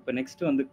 இப்போ நெக்ஸ்ட் வந்து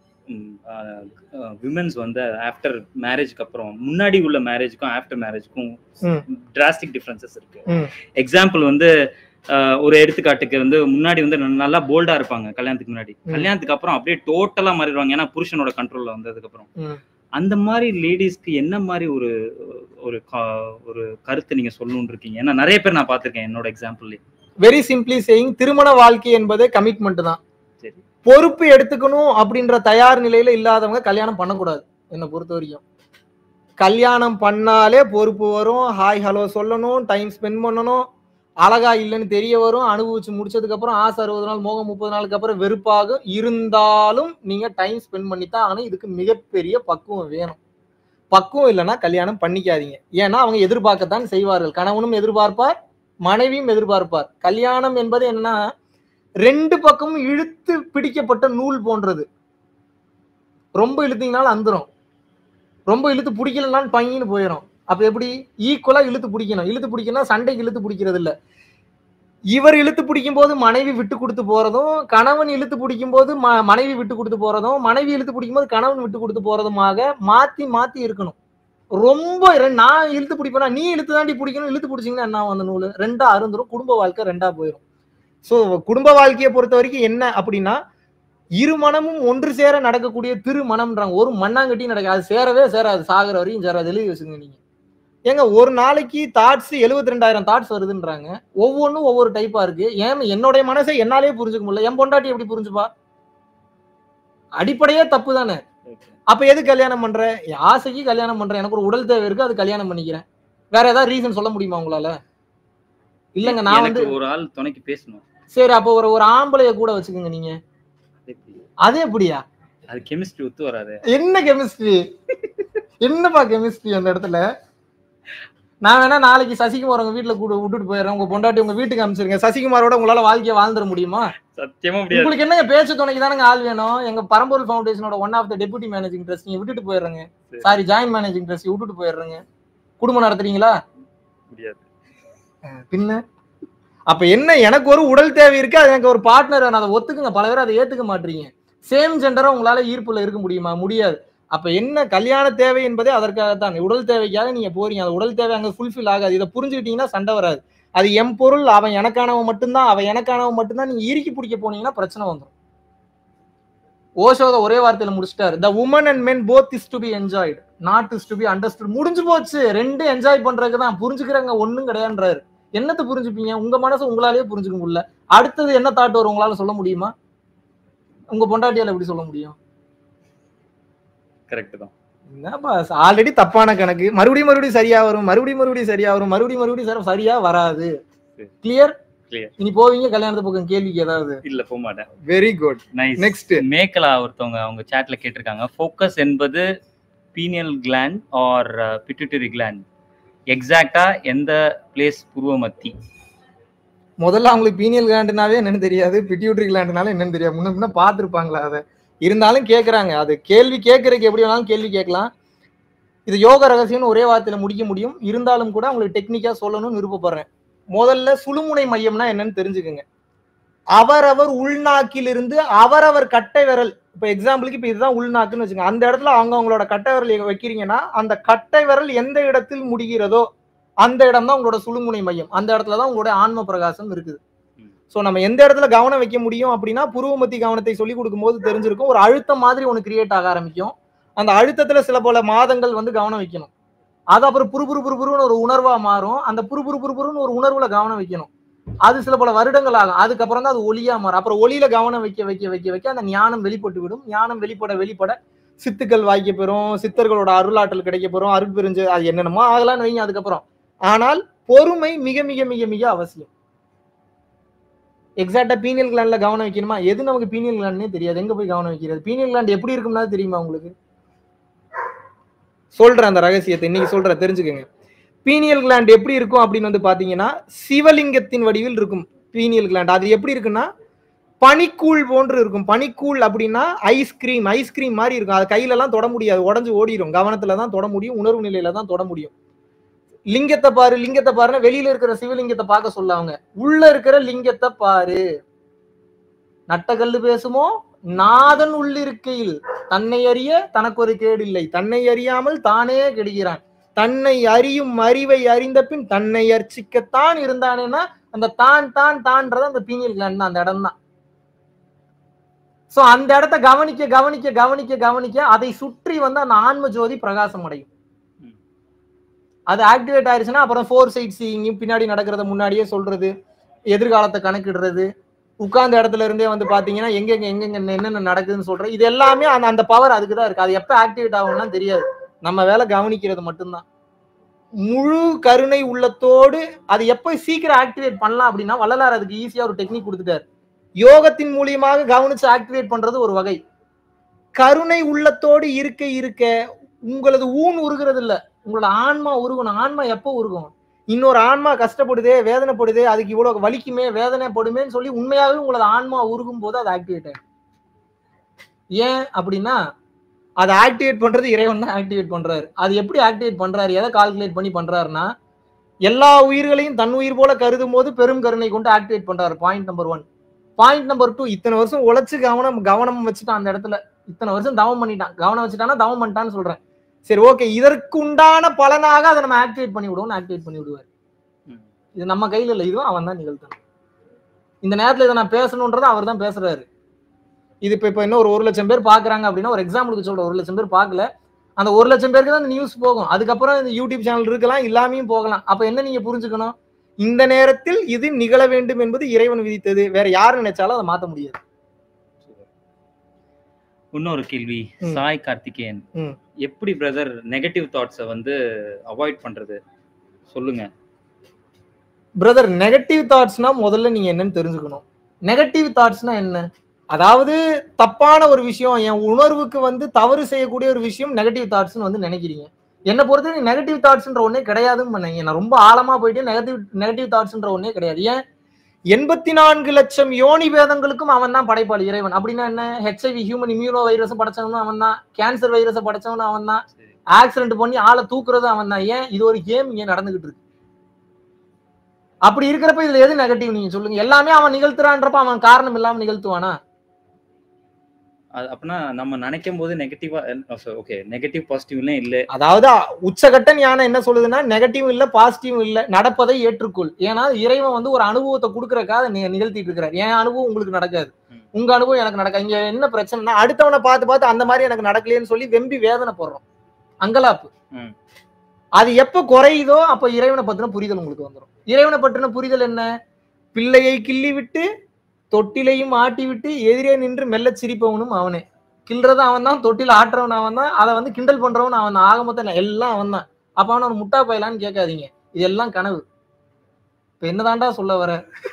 விமென்ஸ் வந்து ஆஃப்டர் மேரேஜ்க்கு அப்புறம் முன்னாடி உள்ள மேரேஜ்க்கும் ஆஃப்டர் மேரேஜ்க்கும் ம். டிராஸ்டிக் டிஃப்ரென்சஸ் இருக்கு ம். எக்ஸாம்பிள் வந்து ஆஹ், ஒரு எடுத்துக்காட்டுக்கு வந்து முன்னாடி வந்து ந- நல்லா போல்டா இருப்பாங்க கல்யாணத்துக்கு முன்னாடி ம். கல்யாணத்துக்கு அப்புறம் அப்படியே டோட்டலா மாறிடுவாங்க ஏன்னா புருஷனோட கண்ட்ரோல்ல வந்ததுக்கு அப்புறம் ம். அந்த மாதிரி லேடிஸ்க்கு என்ன மாதிரி ஒரு ஒரு கா- ஒரு கருத்து நீங்க சொல்லணும்னு இருக்கீங்க ஏன்னா நிறைய பேர் நான் பார்த்திருக்கேன் என்னோட எக்ஸாம்பிள் வெரி சிம்பிளி சேயிங் திருமண வாழ்க்கை என்பதே கமிட்மெண்ட் தான் சரி பொறுப்பு எடுத்துக்கணும் அப்படின்ற தயார் நிலையில இல்லாதவங்க கல்யாணம் பண்ணக்கூடாது என்னை பொறுத்த வரைக்கும் கல்யாணம் பண்ணாலே பொறுப்பு வரும் ஹாய் ஹலோ சொல்லணும் டைம் ஸ்பெண்ட் பண்ணணும் அழகா இல்லைன்னு தெரிய வரும் அனுபவிச்சு முடிச்சதுக்கு அப்புறம் ஆசை அறுபது நாள் மோகம் முப்பது நாளுக்கு அப்புறம் வெறுப்பாகும் இருந்தாலும் நீங்க டைம் ஸ்பெண்ட் பண்ணித்தான் ஆகணும் இதுக்கு மிகப்பெரிய பக்குவம் வேணும் பக்குவம் இல்லைன்னா கல்யாணம் பண்ணிக்காதீங்க ஏன்னா அவங்க எதிர்பார்க்கத்தான் செய்வார்கள் கணவனும் எதிர்பார்ப்பார் மனைவியும் எதிர்பார்ப்பார் கல்யாணம் என்பது என்னன்னா ரெண்டு பக்கமும் இழுத்து பிடிக்கப்பட்ட நூல் போன்றது ரொம்ப இழுத்தீங்கனாலும் அந்துரும் ரொம்ப இழுத்து பிடிக்கலனாலும் பங்கின்னு போயிடும் அப்ப எப்படி ஈக்குவலா இழுத்து பிடிக்கணும் இழுத்து பிடிக்கணும் சண்டைக்கு இழுத்து பிடிக்கிறது இல்ல இவர் இழுத்து பிடிக்கும் போது மனைவி விட்டு கொடுத்து போறதும் கணவன் இழுத்து பிடிக்கும் போது ம- மனைவி விட்டு கொடுத்து போறதும் மனைவி இழுத்து பிடிக்கும் போது கணவன் விட்டு கொடுத்து போறதுமாக மாத்தி மாத்தி இருக்கணும் ரொம்ப இரு- நான் இழுத்து பிடிப்பேனா நீ இழுத்து தாண்டி பிடிக்கணும் இழுத்து பிடிச்சிங்கன்னா என்ன ஆகும் அந்த நூல் ரெண்டா அருந்துரும் குடும்ப வாழ்க்கை ரெண்டா போயிடும் ஸோ குடும்ப வாழ்க்கையை பொறுத்த வரைக்கும் என்ன அப்படின்னா இரு மனமும் ஒன்று சேர நடக்கக்கூடிய திருமணம்ன்றாங்க ஒரு மண்ணாங்கட்டி நடக்க அது சேரவே சேராது சாகிற வரையும் சேராது எழுதி வச்சுங்க நீங்க ஏங்க ஒரு நாளைக்கு தாட்ஸ் எழுபத்தி ரெண்டாயிரம் தாட்ஸ் வருதுன்றாங்க ஒவ்வொன்றும் ஒவ்வொரு டைப்பா இருக்கு ஏன் என்னுடைய மனசை என்னாலே புரிஞ்சுக்க முடியல என் பொண்டாட்டி எப்படி புரிஞ்சுப்பா அடிப்படையே தப்பு தானே அப்ப எது கல்யாணம் பண்ற என் ஆசைக்கு கல்யாணம் பண்றேன் எனக்கு ஒரு உடல் தேவை இருக்கு அது கல்யாணம் பண்ணிக்கிறேன் வேற ஏதாவது ரீசன் சொல்ல முடியுமா உங்களால இல்லங்க நான் வந்து எனக்கு ஒரு ஆள் துணைக்கு பேசணும் சரி அப்போ ஒரு ஒரு ஆம்பளைய கூட வச்சுக்கோங்க நீங்க அது எப்படி? அது எப்படியா அது கெமிஸ்ட்ரி ஒத்து வராது என்ன கெமிஸ்ட்ரி என்னப்பா கெமிஸ்ட்ரி அந்த இடத்துல நான் வேணா நாளைக்கு சசிகுமார் உங்க வீட்டுல கூட விட்டுட்டு போயிடுறேன் உங்க பொண்டாட்டி உங்க வீட்டுக்கு அனுப்பிச்சிருங்க சசிகுமாரோட உங்களால வாழ்க்கைய வாழ்ந்துட முடியுமா சத்தியமா முடியாது உங்களுக்கு என்னங்க பேச்சு துணைக்கு தானங்க ஆள் வேணும் எங்க பரம்பொருள் ஃபவுண்டேஷனோட one of the deputy managing trust நீங்க விட்டுட்டு போயிடுறேங்க சரி. சாரி ஜாயின்ட் மேனேஜிங் ட்ரஸ்ட் விட்டுட்டு போயிடுறேங்க குடும்பம் நடத்துறீங்களா முடியாது பின்ன அப்ப என்ன எனக்கு ஒரு உடல் தேவை இருக்கு அது எனக்கு ஒரு பார்ட்னர் அதை ஒத்துக்குங்க பல பேர் அதை ஏத்துக்க மாட்டீங்க சேம் ஜெண்டரா உங்களால ஈர்ப்புல இருக்க முடியுமா முடியாது அப்ப என்ன கல்யாண தேவை என்பதே அதற்காகத்தான் உடல் தேவைக்காக நீங்க போறீங்க அந்த உடல் தேவை அங்க ஃபுல்ஃபில் ஆகாது இதை புரிஞ்சுக்கிட்டீங்கன்னா சண்டை வராது அது எம் பொருள் அவன் எனக்கானவன் மட்டும்தான் அவன் எனக்கானவன் மட்டும்தான் நீங்க இறுக்கி பிடிக்க போனீங்கன்னா பிரச்சனை வந்துடும் ஓஷோத ஒரே வார்த்தையில முடிச்சிட்டாரு the woman and men both is to be enjoyed not is to be understood முடிஞ்சு போச்சு ரெண்டு என்ஜாய் பண்றதுக்கு தான் புரிஞ்சுக்கிறாங்க ஒண்ணும் கிடையாதுன்றாரு என்னத்தை புரிஞ்சுப்பீங்க உங்க மனசு உங்களாலேயே புரிஞ்சுக்க முடியல அடுத்தது என்ன தாட் வரும் உங்களால சொல்ல முடியுமா உங்க பொண்டாட்டியால எப்படி சொல்ல முடியும் கரெக்ட் தான் என்னப்பா ஆல்ரெடி தப்பான கணக்கு மறுபடியும் மறுபடியும் சரியா வரும் மறுபடியும் மறுபடியும் சரியா வரும் மறுபடியும் மறுபடியும் சரி- சரியா வராது சரி. Clear Clear. இனி போவீங்க கல்யாணத்து பக்கம் கேள்விக்கு ஏதாவது இல்ல போக மாட்டேன் very good nice next Mekala ஒருத்தவங்க அவங்க சாட்ல கேட்டிருக்காங்க ஃபோக்கஸ் என்பது pineal gland or pituitary gland exactly எந்த பிளேஸ் புருவ மத்தி முதல்ல அவங்களுக்கு பீனியல் கிளாண்டுனாவே என்னன்னு தெரியாது பிட்யூட்ரி கிளாண்டுனால என்னன்னு தெரியாது முன்ன முன்ன பார்த்துருப்பாங்களா அதை இருந்தாலும் கேட்குறாங்க அது கேள்வி கேட்கறதுக்கு எப்படி வேணாலும் கேள்வி கேட்கலாம் இது யோக ரகசியம்னு ஒரே வார்த்தையில முடிக்க முடியும் இருந்தாலும் கூட உங்களுக்கு டெக்னிக்கா சொல்லணும்னு விருப்பப்படுறேன் முதல்ல சுழுமுனை மையம்னா என்னன்னு தெரிஞ்சுக்கோங்க அவரவர் உள்நாக்கிலிருந்து அவரவர் கட்டை விரல் இப்போ எக்ஸாம்பிளுக்கு இப்போ இதுதான் உள்நாக்குன்னு வச்சுக்கோங்க அந்த இடத்துல அவங்க அவங்களோட கட்டை விரல் வைக்கிறீங்கன்னா அந்த கட்டை விரல் எந்த இடத்தில் முடிகிறதோ அந்த இடம் தான் உங்களோட சுழுமுனை மையம் அந்த இடத்துல தான் உங்களுடைய ஆன்ம பிரகாசம் இருக்குது ம். ஸோ நம்ம எந்த இடத்துல கவனம் வைக்க முடியும் அப்படின்னா புருவமத்தி கவனத்தை சொல்லி கொடுக்கும்போது தெரிஞ்சிருக்கும் ஒரு அழுத்தம் மாதிரி ஒன்று கிரியேட் ஆக ஆரம்பிக்கும் அந்த அழுத்தத்துல சில பல மாதங்கள் வந்து கவனம் வைக்கணும் அது அப்புறம் புறுபுறு புறுபுறுன்னு ஒரு உணர்வா மாறும் அந்த புறுபுறு புறுபுறுன்னு ஒரு உணர்வுல கவனம் வைக்கணும் அது சில பல வருடங்கள் ஆகும் அதுக்கப்புறம் தான் அது ஒளியா மாறும் அப்புறம் ஒளியில கவனம் வைக்க வைக்க வைக்க வைக்க அந்த ஞானம் வெளிப்பட்டு விடும் ஞானம் வெளிப்பட வெளிப்பட சித்துக்கள் வாய்க்க பெறும் சித்தர்களோட அருளாற்றல் கிடைக்க பெறும் அருள் பிரிஞ்சு அது என்னென்னமோ ஆகலாம்னு வைங்க அதுக்கப்புறம் ஆனால் பொறுமை மிக மிக மிக மிக அவசியம் எக்ஸாக்டா பீனியல் கிளாண்ட்ல கவனம் வைக்கணுமா எது நமக்கு பீனியல் கிளாண்ட்னே தெரியாது எங்க போய் கவனம் வைக்கிறது பீனியல் கிளாண்ட் எப்படி இருக்கும்னா தெரியுமா உங்களுக்கு சொல்றேன் அந்த ரகசியத்தை இன்னைக்கு சொல்றேன் தெரிஞ்சுக்கோங்க பீனியல் கிளாண்ட் எப்படி இருக்கும் அப்படின்னு வந்து பாத்தீங்கன்னா சிவலிங்கத்தின் வடிவில் இருக்கும் பீனியல் கிளாண்ட் அது எப்படி இருக்குன்னா பனிக்கூழ் போன்று இருக்கும் பனிக்கூழ் அப்படின்னா ஐஸ்கிரீம் ஐஸ்கிரீம் மாதிரி இருக்கும் அது கையில எல்லாம் தொட முடியாது உடஞ்சு ஓடிடும் கவனத்துல தான் தொட முடியும் உணர்வு நிலையில தான் தொட முடியும் லிங்கத்தை பாரு லிங்கத்தை பாருன்னா வெளியில இருக்கிற சிவலிங்கத்தை பார்க்க சொல்ல அவங்க உள்ள இருக்கிற லிங்கத்தை பாரு நட்டக்கல்லு பேசுமோ நாதன் உள்ளிருக்கையில் தன்னை அறிய தனக்கு ஒரு கேடு இல்லை தன்னை அறியாமல் தானே கெடுகிறான் தன்னை அறியும் அறிவை அறிந்த பின் தன்னை அர்ச்சிக்கத்தான் இருந்தானேன்னா அந்த தான் தான் தான்றது அந்த பீனியல் கிளாண்ட் அந்த இடம் தான் சோ அந்த இடத்த கவனிக்க கவனிக்க கவனிக்க கவனிக்க அதை சுற்றி வந்து அந்த ஆன்ம ஜோதி பிரகாசம் அடையும் ம். அது ஆக்டிவேட் ஆயிருச்சுன்னா அப்புறம் ஃபோர் சைட் சீயிங் பின்னாடி நடக்கிறத முன்னாடியே சொல்றது எதிர்காலத்தை கணக்கிடுறது உட்கார்ந்த இடத்துல இருந்தே வந்து பாத்தீங்கன்னா எங்கெங்க எங்கெங்க என்னென்ன நடக்குதுன்னு சொல்றது இது எல்லாமே அந்த அந்த பவர் அதுக்கு தான் இருக்கு அது எப்ப ஆக்டிவேட் ஆகும்னா தெரியாது நம்ம வேலை கவனிக்கிறது மட்டும்தான் முழு கருணை உள்ளத்தோடு அது எப்ப சீக்கிரம் ஆக்டிவேட் பண்ணலாம் அப்படின்னா வள்ளலார் அதுக்கு ஈஸியா ஒரு டெக்னிக் கொடுத்துட்டாரு யோகத்தின் மூலியமாக கவனிச்சு ஆக்டிவேட் பண்றது ஒரு வகை கருணை உள்ளத்தோடு இருக்க இருக்க உங்களது ஊன் உருகிறது இல்ல உங்களோட ஆன்மா உருகணும் ஆன்மா எப்போ உருகும் இன்னொரு ஆன்மா கஷ்டப்படுதே வேதனைப்படுதே அதுக்கு இவ்வளவு வலிக்குமே வேதனைப்படுமேன்னு சொல்லி உண்மையாவே உங்களது ஆன்மா உருகும் போது அது ஆக்டிவேட் ஆகும் ஏன் அப்படின்னா அதை ஆக்டிவேட் பண்றது இறைவன் தான் ஆக்டிவேட் பண்றாரு அது எப்படி ஆக்டிவேட் பண்றாரு எதை கால்குலேட் பண்ணி பண்றாருன்னா எல்லா உயிர்களையும் தன் உயிர் போல கருதும் போது பெரும் கருணை கொண்டு ஆக்டிவேட் பண்றாரு point number one point number two இத்தனை வருஷம் உழைச்சு கவனம் கவனம் வச்சுட்டான் அந்த இடத்துல இத்தனை வருஷம் தவம் பண்ணிட்டான் கவனம் வச்சுட்டானா தவம் பண்ணிட்டான்னு சொல்றேன் சரி ஓகே இதற்கு உண்டான பலனாக அதை நம்ம ஆக்டிவேட் பண்ணி விடுவோம் ஆக்டிவேட் பண்ணி விடுவார் ம். இது நம்ம கையில இல்லை இதுவும் அவன் தான் நிகழ்த்தணும் இந்த நேரத்துல இதை நான் பேசணுன்றதை அவர் தான் பேசுறாரு இது இப்ப இப்ப இன்னும் ஒரு ஒரு லட்சம் பேர் பாக்குறாங்க அப்படின்னா ஒரு எக்ஸாம்பிளுக்கு சொல்ற ஒரு லட்சம் பேர் பார்க்கல அந்த ஒரு லட்சம் பேருக்கு தான் இந்த நியூஸ் போகும் அதுக்கப்புறம் இந்த யூடியூப் சேனல் இருக்கலாம் இல்லாமையும் போகலாம் அப்ப என்ன நீங்க புரிஞ்சுக்கணும் இந்த நேரத்தில் இது நிகழ வேண்டும் என்பது இறைவன் விதித்தது வேற யார் நினைச்சாலும் அதை மாத்த முடியாது இன்னொரு கேள்வி ம். சாய் கார்த்திகேயன் ம். எப்படி பிரதர் நெகட்டிவ் தாட்ஸை வந்து அவாய்ட் பண்றது சொல்லுங்க பிரதர் நெகட்டிவ் தாட்ஸ்னா முதல்ல நீங்க என்னன்னு தெரிஞ்சுக்கணும் நெகட்டிவ் தாட்ஸ்னா என்ன அதாவது தப்பான ஒரு விஷயம் என் உணர்வுக்கு வந்து தவறு செய்யக்கூடிய ஒரு விஷயம் நெகட்டிவ் தாட்ஸ்னு வந்து நினைக்கிறீங்க என்னை பொறுத்த நெகட்டிவ் தாட்ஸ்ன்ற ஒன்னே கிடையாதுன்னு பண்ணீங்க நான் ரொம்ப ஆழமா போயிட்டு நெகட்டிவ் நெகட்டிவ் தாட்ஸ்ன்ற ஒன்னே கிடையாது ஏன் எண்பத்தி நான்கு லட்சம் யோனி பேதங்களுக்கும் அவன் தான் படைப்பாளி இறைவன் அப்படின்னா என்ன ஹெச்ஐவி ஹியூமன் இம்யூனோ வைரஸ் படைச்சவனும் அவன் தான் கேன்சர் வைரஸை படைச்சவனும் அவன் தான் சரி. ஆக்சிடென்ட் பண்ணி ஆளை தூக்குறதும் அவன் தான் ஏன் இது ஒரு கேம் இங்க நடந்துகிட்டு இருக்கு அப்படி இருக்கிறப்ப இதுல எது நெகட்டிவ் நீங்க சொல்லுங்க எல்லாமே அவன் நிகழ்த்துறான்றப்ப அவன் காரணம் இல்லாம நிகழ்த்துவானா அது அப்படின்னா நம்ம நினைக்கும் போது நெகட்டிவா ஓகே நெகட்டிவ் பாசிட்டிவ்ல இல்ல அதாவது உச்சகட்ட ஞானம் என்ன சொல்லுதுன்னா நெகட்டிவ் இல்ல பாசிட்டிவ் இல்ல நடப்பதை ஏற்றுக்கொள் ஏன்னா இறைவன் வந்து ஒரு அனுபவத்தை கொடுக்கறக்காக நீ- நிகழ்த்திட்டு இருக்கிறார் என் அனுபவம் உங்களுக்கு நடக்காது ம். உங்க அனுபவம் எனக்கு நடக்காது இங்க என்ன பிரச்சனைனா அடுத்தவனை பார்த்து பார்த்து அந்த மாதிரி எனக்கு நடக்கலையேன்னு சொல்லி வெம்பி வேதனை போடுறோம் அங்கலாப்பு ம். அது எப்ப குறையுதோ அப்ப இறைவனை பத்தின புரிதல் உங்களுக்கு வந்துடும் இறைவனை பற்றின புரிதல் என்ன பிள்ளையை கிள்ளி விட்டு தொட்டிலையும் ஆட்டி விட்டு எதிரே நின்று மெல்லச் சிரிப்பவனும் அவனே கிள்றது அவன் தான் தொட்டில ஆட்டுறவன் அவன் தான் அதை வந்து கிண்டல் பண்றவன் அவன் தான் ஆக மொத்தம் எல்லாம் அவன் தான் அப்ப அவன் ஒரு முட்டா பயலான்னு கேட்காதீங்க இதெல்லாம் கனவு இப்ப என்னதான்டா சொல்ல வர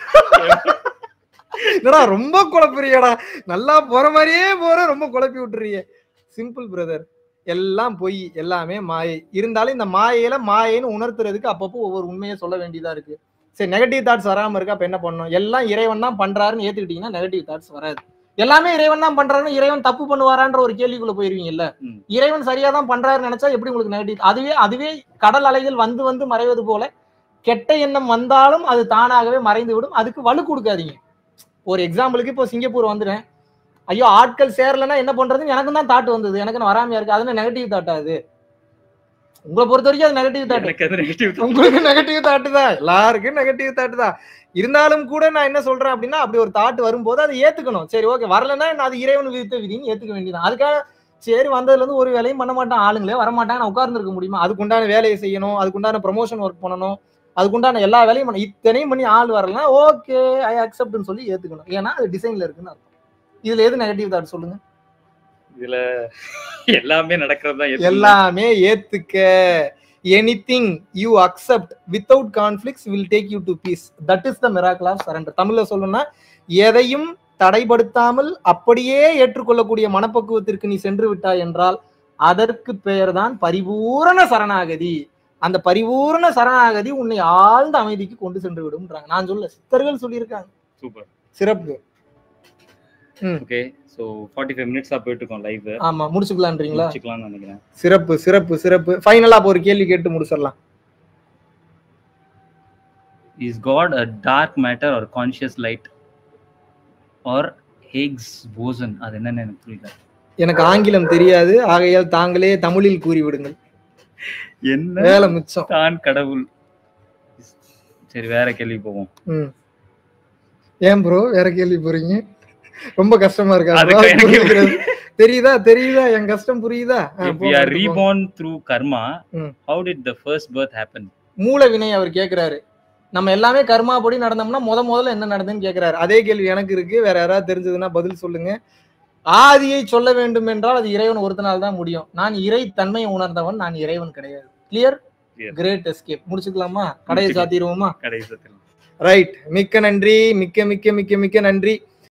என்னடா ரொம்ப குழப்புறியடா நல்லா போற மாதிரியே போற ரொம்ப குழப்பி விட்டுறீங்க சிம்பிள் பிரதர் எல்லாம் பொய் எல்லாமே மாயை இருந்தாலும் இந்த மாயையில மாயைன்னு உணர்த்துறதுக்கு அப்பப்போ ஒவ்வொரு உண்மையை சொல்ல வேண்டியதா இருக்கு சரி நெகட்டிவ் தாட்ஸ் வராம இருக்கு அப்ப என்ன பண்ணணும் எல்லாம் இறைவன் தான் பண்றாருன்னு ஏத்துக்கிட்டீங்கன்னா நெகட்டிவ் தாட்ஸ் வராது எல்லாமே இறைவன் தான் பண்றாருன்னு இறைவன் தப்பு பண்ணுவாரான்ற ஒரு கேள்விக்குள்ள போயிருவீங்கல்ல ம். இறைவன் சரியா தான் பண்றாருன்னு நினைச்சா எப்படி உங்களுக்கு நெகட்டிவ் அதுவே அதுவே கடல் அலைகள் வந்து வந்து மறைவது போல கெட்ட எண்ணம் வந்தாலும் அது தானாகவே மறைந்து விடும் அதுக்கு வலு கொடுக்காதீங்க ஒரு எக்ஸாம்பிளுக்கு இப்போ சிங்கப்பூர் வந்துட்டேன் ஐயோ ஆட்கள் சேரலைன்னா என்ன பண்றதுன்னு எனக்கும் தான் தாட் வந்தது எனக்கு வராமையா இருக்கு அது நெகட்டிவ் தாட்டா அது உங்களை பொறுத்த வரைக்கும் அது நெகட்டிவ் தாட் எனக்கு அது நெகட்டிவ் உங்களுக்கு நெகட்டிவ் தாட்டு தான் எல்லாருக்கும் நெகட்டிவ் தாட்டு தான் இருந்தாலும் கூட நான் என்ன சொல்றேன் அப்படின்னா அப்படி ஒரு தாட் வரும்போது அதை ஏத்துக்கணும் சரி ஓகே வரலன்னா நான் அது இறைவன் விதித்த விதின்னு ஏத்துக்க வேண்டியதான் அதுக்காக சரி வந்ததுல இருந்து ஒரு வேலையும் பண்ண மாட்டான் ஆளுங்களே வர மாட்டாங்க நான் உட்கார்ந்து இருக்க முடியுமா அதுக்குண்டான வேலையை செய்யணும் அதுக்குண்டான ப்ரமோஷன் ஒர்க் பண்ணணும் அதுக்குண்டான எல்லா வேலையும் பண்ண இத்தனையும் பண்ணி ஆள் வரலன்னா ஓகே ஐ அக்செப்ட்னு சொல்லி ஏத்துக்கணும் ஏன்னா அது டிசைன்ல இருக்குன்னு அர்த்தம் இதுல எது நெகட்டிவ் தாட் சொல்லுங்க இதுல எல்லாமே நடக்கிறது தான் எது எல்லாமே ஏத்துக்க anything you accept without conflicts will take you to peace that is the miracle of surrender தமிழ்ல சொல்லணும்னா எதையும் தடைப்படுத்தாமல் அப்படியே ஏற்றுக்கொள்ளக்கூடிய மனப்பக்குவத்திற்கு நீ சென்று விட்டாய் என்றால் அதற்கு பெயர்தான் பரிபூரண சரணாகதி அந்த பரிபூரண சரணாகதி உன்னை ஆழ்ந்த அமைதிக்கு கொண்டு சென்று விடும்ன்றாங்க நான் சொல்ல சித்தர்கள் சொல்லியிருக்காங்க சூப்பர் சிறப்பு ஓகே சோ 45 ஃபைவ் மினிட்ஸா போயிட்டு இருக்கோம் லைவ் ஆமா முடிச்சுக்கலான்றீங்களா முடிச்சுக்கலாம்னு நினைக்கிறேன் சிறப்பு சிறப்பு சிறப்பு ஃபைனலா அப்போ ஒரு கேள்வி கேட்டு முடிச்சிடலாம் is God a dark matter or conscious light or Higgs boson அது என்னன்னு எனக்கு புரியல எனக்கு ஆங்கிலம் தெரியாது ஆகையால் தாங்களே தமிழில் கூறி விடுங்கள் என்ன வேலை மிச்சம் தான் கடவுள் சரி வேற கேள்வி போவோம் ம் ஏன் ப்ரோ வேற கேள்வி போறீங்க ரொம்ப கஷ்டமா இருக்கா அதுக்கு அதாவது எனக்கு புரிஞ்சுக்கிறது. தெரியுதா தெரியுதா என் கஷ்டம் புரியுதா ஆ, if we போங்க, are அடுத்து போங்க. reborn through karma ம். how did the first birth happen மூல வினை அவர் கேக்குறாரு நம்ம எல்லாமே கர்மா படி நடந்தோம்னா முத முதல்ல என்ன நடந்ததுன்னு கேக்குறாரு அதே கேள்வி எனக்கு இருக்கு வேற யாராவது தெரிஞ்சதுன்னா பதில் சொல்லுங்க ஆதியை சொல்ல வேண்டும் என்றால் அது இறைவன் ஒருத்தனால் தான் முடியும் நான் இறை தன்மையை உணர்ந்தவன் நான் இறைவன் கிடையாது கிளியர் Clear. கிரேட் எஸ்கேப் முடிச்சுக்கலாமா கடையை முடிச்சுக்கலாம். சாத்திடுவோமா கடைசத்தில் ரைட் மிக்க நன்றி மிக்க மிக்க மிக்க மிக்க நன்றி